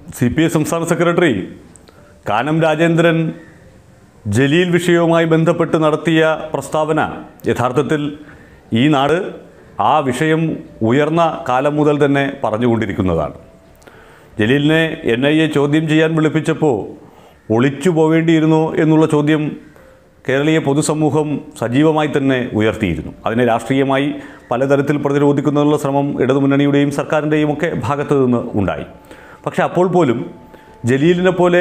C P I സംസ്ഥാന secretary Kanam Rajendran Jaleel വിഷയവുമായി ബന്ധപ്പെട്ട് നടത്തിയ പ്രസ്താവന യഥാർത്ഥത്തിൽ ഈ നാട് ആ വിഷയം ഉയർന്ന കാലം മുതൽ തന്നെ പറഞ്ഞുകൊണ്ടിരിക്കുന്നതാണ് ജലീലിനെ എൻ ഐ എ ചോദ്യം ചെയ്യാൻ വിളിപ്പിച്ചപ്പോൾ ഒളിച്ചു പോവേണ്ടിയിരുന്നോ എന്നുള്ള ചോദ്യം കേരളീയ പൊതുസമൂഹം സജീവമായി തന്നെ ഉയർത്തിയിരുന്നു അതിനെ രാഷ്ട്രീയമായി പലതരത്തിൽ പ്രതിരോധിക്കുന്നതിനുള്ള ശ്രമം ഇടതുമുന്നണിയുടെയും സർക്കാരിൻ്റെയും ഒക്കെ ഭാഗത്തു നിന്ന് ഉണ്ടായി പക്ഷേ അപ്പോൾ പോലും ജലീലിനെ പോലെ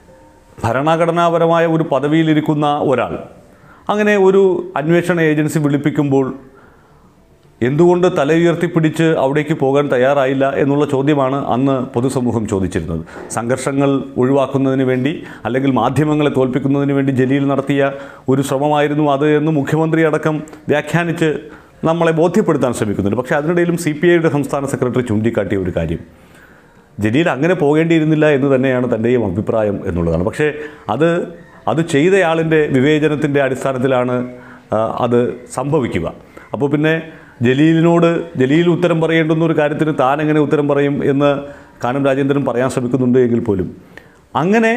ഭരണഘടനാപരമായ ഒരു പദവിയിലിരിക്കുന്ന ഒരാൾ അങ്ങനെ ഒരു അന്വേഷണ ഏജൻസി വിളിപ്പിക്കുമ്പോൾ എന്തുകൊണ്ട് തല ഉയർത്തിപ്പിടിച്ച് അവിടേക്ക് പോകാൻ തയ്യാറായില്ല എന്നുള്ള ചോദ്യമാണ് അന്ന് പൊതുസമൂഹം ചോദിച്ചിരുന്നത് സംഘർഷങ്ങൾ ഒഴിവാക്കുന്നതിന് വേണ്ടി അല്ലെങ്കിൽ മാധ്യമങ്ങളെ തോൽപ്പിക്കുന്നതിന് വേണ്ടി ജലീൽ നടത്തിയ ഒരു ശ്രമമായിരുന്നു അത് എന്ന് മുഖ്യമന്ത്രി അടക്കം വ്യാഖ്യാനിച്ച് നമ്മളെ ബോധ്യപ്പെടുത്താൻ ശ്രമിക്കുന്നുണ്ട് പക്ഷേ അതിനിടയിലും സി പി ഐയുടെ സംസ്ഥാന സെക്രട്ടറി ചൂണ്ടിക്കാട്ടിയ ഒരു കാര്യം ജലീൽ അങ്ങനെ പോകേണ്ടിയിരുന്നില്ല എന്ന് തന്നെയാണ് തൻ്റെയും അഭിപ്രായം എന്നുള്ളതാണ് പക്ഷേ അത് അത് ചെയ്തയാളിൻ്റെ വിവേചനത്തിൻ്റെ അടിസ്ഥാനത്തിലാണ് ആ, അത് സംഭവിക്കുക അപ്പോൾ പിന്നെ ജലീലിനോട് ജലീൽ ഉത്തരം പറയേണ്ടുന്ന ഒരു കാര്യത്തിന് താൻ എങ്ങനെ ഉത്തരം പറയും എന്ന് കാനം രാജേന്ദ്രൻ പറയാൻ ശ്രമിക്കുന്നുണ്ട് എങ്കിൽ പോലും അങ്ങനെ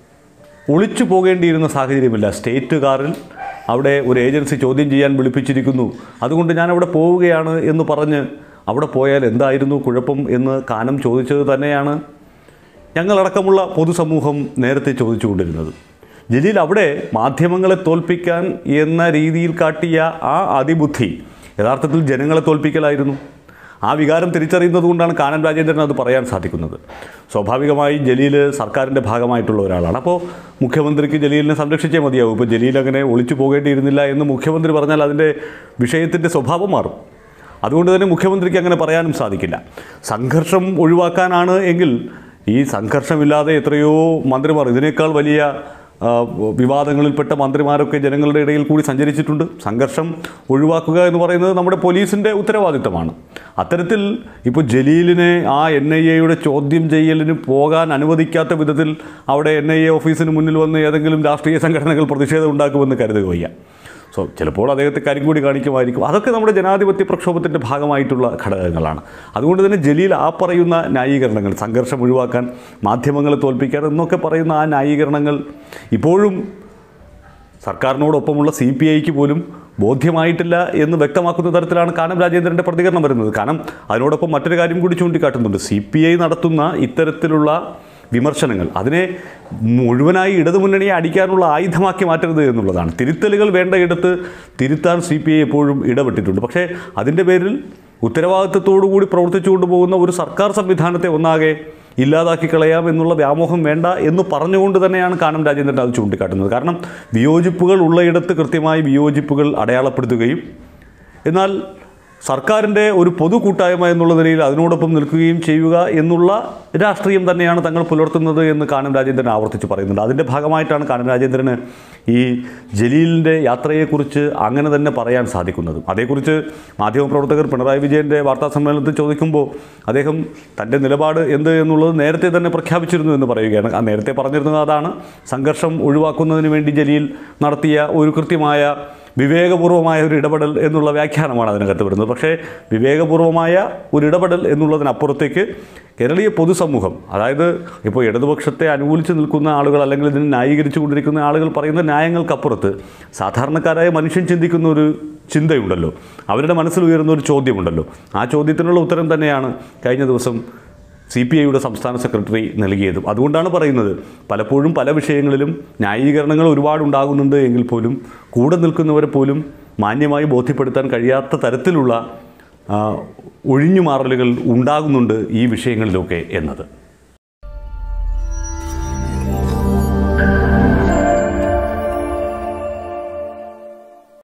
ഒളിച്ചു പോകേണ്ടിയിരുന്ന സാഹചര്യമില്ല സ്റ്റേറ്റ് കാറിൽ അവിടെ ഒരു ഏജൻസി ചോദ്യം ചെയ്യാൻ വിളിപ്പിച്ചിരിക്കുന്നു അതുകൊണ്ട് ഞാൻ അവിടെ പോവുകയാണ് എന്ന് പറഞ്ഞ് അവിടെ പോയാൽ എന്തായിരുന്നു കുഴപ്പം എന്ന് കാനം ചോദിച്ചത് തന്നെയാണ് ഞങ്ങളടക്കമുള്ള പൊതുസമൂഹം നേരത്തെ ചോദിച്ചുകൊണ്ടിരുന്നത് ജലീൽ അവിടെ മാധ്യമങ്ങളെ തോൽപ്പിക്കാൻ എന്ന രീതിയിൽ കാട്ടിയ ആ അതിബുദ്ധി യഥാർത്ഥത്തിൽ ജനങ്ങളെ തോൽപ്പിക്കലായിരുന്നു ആ വികാരം തിരിച്ചറിയുന്നത് കൊണ്ടാണ് കാനൻ രാജേന്ദ്രൻ അത് പറയാൻ സാധിക്കുന്നത് സ്വാഭാവികമായി ജലീൽ സർക്കാരിൻ്റെ ഭാഗമായിട്ടുള്ള ഒരാളാണ് അപ്പോൾ മുഖ്യമന്ത്രിക്ക് ജലീലിനെ സംരക്ഷിച്ചേ മതിയാവും ഇപ്പോൾ ജലീൽ അങ്ങനെ ഒളിച്ചു പോകേണ്ടിയിരുന്നില്ല എന്ന് മുഖ്യമന്ത്രി പറഞ്ഞാൽ അതിൻ്റെ വിഷയത്തിൻ്റെ സ്വഭാവം മാറും അതുകൊണ്ട് തന്നെ മുഖ്യമന്ത്രിക്ക് അങ്ങനെ പറയാനും സാധിക്കില്ല സംഘർഷം ഒഴിവാക്കാനാണ് എങ്കിൽ ഈ സംഘർഷമില്ലാതെ എത്രയോ മന്ത്രിമാർ ഇതിനേക്കാൾ വലിയ ആ, വിവാദങ്ങളിൽപ്പെട്ട മന്ത്രിമാരൊക്കെ ജനങ്ങളുടെ ഇടയിൽ കൂടി സഞ്ചരിച്ചിട്ടുണ്ട് സംഘർഷം ഒഴിവാക്കുക എന്ന് പറയുന്നത് നമ്മുടെ പോലീസിൻ്റെ ഉത്തരവാദിത്തമാണ് അത്തരത്തിൽ ഇപ്പോൾ ജലീലിനെ ആ എൻ ഐ എയുടെ ചോദ്യം ചെയ്യലിന് പോകാൻ അനുവദിക്കാത്ത വിധത്തിൽ അവിടെ എൻ ഐ എ ഓഫീസിന് മുന്നിൽ വന്ന് ഏതെങ്കിലും രാഷ്ട്രീയ സംഘടനകൾ പ്രതിഷേധം ഉണ്ടാക്കുമെന്ന് കരുതുക വയ്യ സോ ചിലപ്പോൾ അദ്ദേഹത്തെ കാര്യം കൂടി കാണിക്കുമായിരിക്കും അതൊക്കെ നമ്മുടെ ജനാധിപത്യ പ്രക്ഷോഭത്തിൻ്റെ ഭാഗമായിട്ടുള്ള ഘടകങ്ങളാണ് അതുകൊണ്ട് തന്നെ ജലീൽ ആ പറയുന്ന ന്യായീകരണങ്ങൾ സംഘർഷം ഒഴിവാക്കാൻ മാധ്യമങ്ങളെ തോൽപ്പിക്കാൻ എന്നൊക്കെ പറയുന്ന ആ ന്യായീകരണങ്ങൾ ഇപ്പോഴും സർക്കാരിനോടൊപ്പമുള്ള സി പി ഐക്ക് പോലും ബോധ്യമായിട്ടില്ല എന്ന് വ്യക്തമാക്കുന്ന തരത്തിലാണ് കാനം രാജേന്ദ്രൻ്റെ പ്രതികരണം വരുന്നത് കാരണം അതിനോടൊപ്പം മറ്റൊരു കാര്യം കൂടി ചൂണ്ടിക്കാട്ടുന്നുണ്ട് സി പി ഐ നടത്തുന്ന ഇത്തരത്തിലുള്ള വിമർശനങ്ങൾ അതിനെ മുഴുവനായി ഇടതുമുന്നണിയെ അടിക്കാനുള്ള ആയുധമാക്കി മാറ്റരുത് എന്നുള്ളതാണ് തിരുത്തലുകൾ വേണ്ടയിടത്ത് തിരുത്താൻ സി പി ഐ എപ്പോഴും ഇടപെട്ടിട്ടുണ്ട് പക്ഷേ അതിൻ്റെ പേരിൽ ഉത്തരവാദിത്തത്തോടു കൂടി പ്രവർത്തിച്ചു കൊണ്ടുപോകുന്ന ഒരു സർക്കാർ സംവിധാനത്തെ ഒന്നാകെ ഇല്ലാതാക്കി കളയാം എന്നുള്ള വ്യാമോഹം വേണ്ട എന്ന് പറഞ്ഞുകൊണ്ട് തന്നെയാണ് കാനം രാജേന്ദ്രൻ അത് ചൂണ്ടിക്കാട്ടുന്നത് കാരണം വിയോജിപ്പുകൾ ഉള്ളയിടത്ത് കൃത്യമായി വിയോജിപ്പുകൾ അടയാളപ്പെടുത്തുകയും എന്നാൽ സർക്കാരിൻ്റെ ഒരു പൊതു കൂട്ടായ്മ എന്നുള്ള നിലയിൽ അതിനോടൊപ്പം നിൽക്കുകയും ചെയ്യുക എന്നുള്ള രാഷ്ട്രീയം തന്നെയാണ് തങ്ങൾ പുലർത്തുന്നത് എന്ന് കാനം രാജേന്ദ്രൻ ആവർത്തിച്ച് പറയുന്നുണ്ട് അതിൻ്റെ ഭാഗമായിട്ടാണ് കാനം രാജേന്ദ്രന് ഈ ജലീലിൻ്റെ യാത്രയെക്കുറിച്ച് അങ്ങനെ തന്നെ പറയാൻ സാധിക്കുന്നത് അതേക്കുറിച്ച് മാധ്യമപ്രവർത്തകർ പിണറായി വിജയൻ്റെ വാർത്താ സമ്മേളനത്തിൽ ചോദിക്കുമ്പോൾ അദ്ദേഹം തൻ്റെ നിലപാട് എന്ത് എന്നുള്ളത് നേരത്തെ തന്നെ പ്രഖ്യാപിച്ചിരുന്നു എന്ന് പറയുകയാണ് ആ നേരത്തെ പറഞ്ഞിരുന്നത് അതാണ് സംഘർഷം ഒഴിവാക്കുന്നതിന് വേണ്ടി ജലീൽ നടത്തിയ ഒരു കൃത്യമായ വിവേകപൂർവമായ ഒരു ഇടപെടൽ എന്നുള്ള വ്യാഖ്യാനമാണ് അതിനകത്ത് വരുന്നത് പക്ഷേ വിവേകപൂർവമായ ഒരു ഇടപെടൽ എന്നുള്ളതിനപ്പുറത്തേക്ക് കേരളീയ പൊതുസമൂഹം അതായത് ഇപ്പോൾ ഇടതുപക്ഷത്തെ അനുകൂലിച്ച് നിൽക്കുന്ന ആളുകൾ അല്ലെങ്കിൽ ഇതിനെ ന്യായീകരിച്ചു കൊണ്ടിരിക്കുന്ന ആളുകൾ പറയുന്ന ന്യായങ്ങൾക്കപ്പുറത്ത് സാധാരണക്കാരായ മനുഷ്യൻ ചിന്തിക്കുന്ന ഒരു ചിന്തയുണ്ടല്ലോ അവരുടെ മനസ്സിൽ ഉയരുന്ന ഒരു ചോദ്യമുണ്ടല്ലോ ആ ചോദ്യത്തിനുള്ള ഉത്തരം തന്നെയാണ് കഴിഞ്ഞ ദിവസം സി പി ഐയുടെ സംസ്ഥാന സെക്രട്ടറി നൽകിയതും അതുകൊണ്ടാണ് പറയുന്നത് പലപ്പോഴും പല വിഷയങ്ങളിലും ന്യായീകരണങ്ങൾ ഒരുപാട് ഉണ്ടാകുന്നുണ്ട് എങ്കിൽ പോലും കൂടെ നിൽക്കുന്നവരെ പോലും മാന്യമായി ബോധ്യപ്പെടുത്താൻ കഴിയാത്ത തരത്തിലുള്ള ആ, ഒഴിഞ്ഞുമാറലുകൾ ഉണ്ടാകുന്നുണ്ട് ഈ വിഷയങ്ങളിലൊക്കെ എന്നത്